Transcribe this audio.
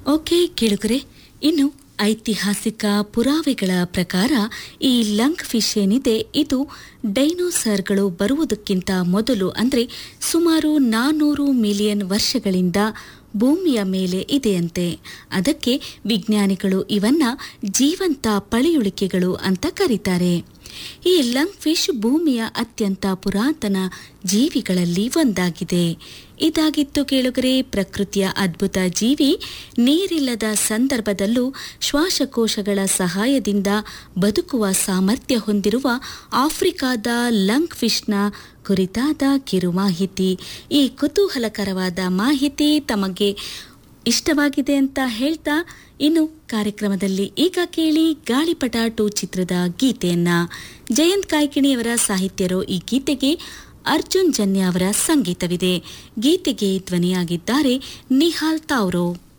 okay ಕೇಳುಗರೆ ಇನ್ನು ಐತಿಹಾಸಿಕ ಪುರಾವೆಗಳ ಪ್ರಕಾರ ಈ ಲಂಗ್ ಫಿಶ್ ಏನಿದೆ ಇದು ಡೈನೋಸಾರ್ಗಳು ಬರುವುದಕ್ಕಿಂತ ಮೊದಲು ಅಂದರೆ ಸುಮಾರು ನಾನ್ನೂರು ಮಿಲಿಯನ್ ವರ್ಷಗಳಿಂದ ಭೂಮಿಯ ಮೇಲೆ ಇದೆಯಂತೆ ಅದಕ್ಕೆ ವಿಜ್ಞಾನಿಗಳು ಇವನ್ನ ಜೀವಂತ ಪಳೆಯುಳಿಕೆಗಳು ಅಂತ ಕರೀತಾರೆ ಈ ಲಂಗ್ ಫಿಶ್ ಭೂಮಿಯ ಅತ್ಯಂತ ಪುರಾತನ ಜೀವಿಗಳಲ್ಲಿ ಒಂದಾಗಿದೆ ಇದಾಗಿತ್ತು ಕೇಳುಗರೆ ಪ್ರಕೃತಿಯ ಅದ್ಭುತ ಜೀವಿ ನೀರಿಲ್ಲದ ಸಂದರ್ಭದಲ್ಲೂ ಶ್ವಾಸಕೋಶಗಳ ಸಹಾಯದಿಂದ ಬದುಕುವ ಸಾಮರ್ಥ್ಯ ಹೊಂದಿರುವ ಆಫ್ರಿಕಾದ ಲಂಗ್ ಫಿಶ್ನ ಕುರಿತಾದ ಕಿರು ಮಾಹಿತಿ ಈ ಕುತೂಹಲಕರವಾದ ಮಾಹಿತಿ ತಮಗೆ ಇಷ್ಟವಾಗಿದೆ ಅಂತ ಹೇಳ್ತಾ ಇನ್ನು ಕಾರ್ಯಕ್ರಮದಲ್ಲಿ ಈಗ ಕೇಳಿ ಗಾಳಿಪಟ ಟು ಚಿತ್ರದ ಗೀತೆಯನ್ನ ಜಯಂತ್ ಕಾಯ್ಕಿಣಿಯವರ ಸಾಹಿತ್ಯರು ಈ ಗೀತೆಗೆ ಅರ್ಜುನ್ ಜನ್ಯ ಅವರ ಸಂಗೀತವಿದೆ ಗೀತೆಗೆ ಧ್ವನಿಯಾಗಿದ್ದಾರೆ ನಿಹಾಲ್ ತಾವ್ರೋ